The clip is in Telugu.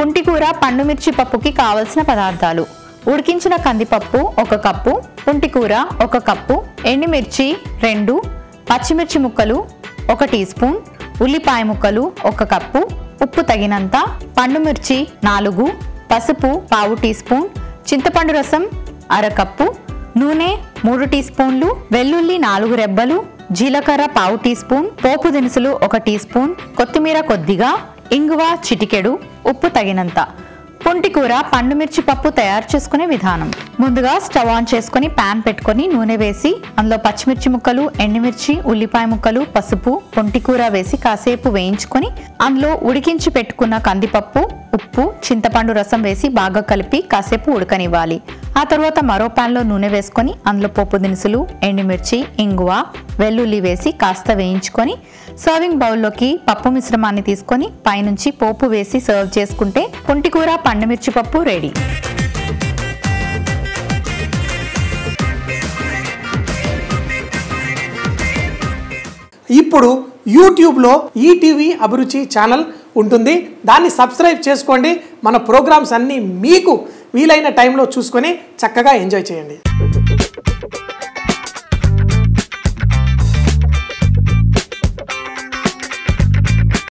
పుంటికూర పండుమిర్చి పప్పుకి కావలసిన పదార్థాలు ఉడికించిన కందిపప్పు ఒక కప్పు పుంటికూర ఒక కప్పు ఎండుమిర్చి రెండు పచ్చిమిర్చి ముక్కలు ఒక టీ స్పూన్ ఉల్లిపాయ ముక్కలు ఒక కప్పు ఉప్పు తగినంత పండుమిర్చి నాలుగు పసుపు పావు టీ స్పూన్ చింతపండు రసం అరకప్పు నూనె మూడు టీ స్పూన్లు వెల్లుల్లి నాలుగు రెబ్బలు జీలకర్ర పావు టీ స్పూన్ పోపు దినుసులు ఒక టీ స్పూన్ కొత్తిమీర కొద్దిగా ఇంగువ చిటికెడు ఉప్పు తగినంత పుంటికూర పండుమిర్చి పప్పు తయారు చేసుకునే విధానం ముందుగా స్టవ్ ఆన్ చేసుకొని పాన్ పెట్టుకొని నూనె వేసి అందులో పచ్చిమిర్చి ముక్కలు ఎండుమిర్చి ఉల్లిపాయ ముక్కలు పసుపు పుంటికూర వేసి కాసేపు వేయించుకొని అందులో ఉడికించి పెట్టుకున్న కందిపప్పు ఉప్పు చింతపండు రసం వేసి బాగా కలిపి కాసేపు ఉడకనివ్వాలి ఆ తర్వాత మరో పాన్లో నూనె వేసుకొని అందులో పోపు దినుసులు ఎండుమిర్చి ఇంగువ వెల్లుల్లి వేసి కాస్త వేయించుకొని సర్వింగ్ బౌల్లోకి పప్పు మిశ్రమాన్ని తీసుకొని పైనుంచి పోపు వేసి సర్వ్ చేసుకుంటే పుంటికూర పండుమిర్చి పప్పు రెడీ ఇప్పుడు యూట్యూబ్లో ఈటీవీ అభిరుచి ఛానల్ ఉంటుంది దాన్ని సబ్స్క్రైబ్ చేసుకోండి మన ప్రోగ్రామ్స్ అన్నీ మీకు వీలైన టైంలో చూసుకొని చక్కగా ఎంజాయ్ చేయండి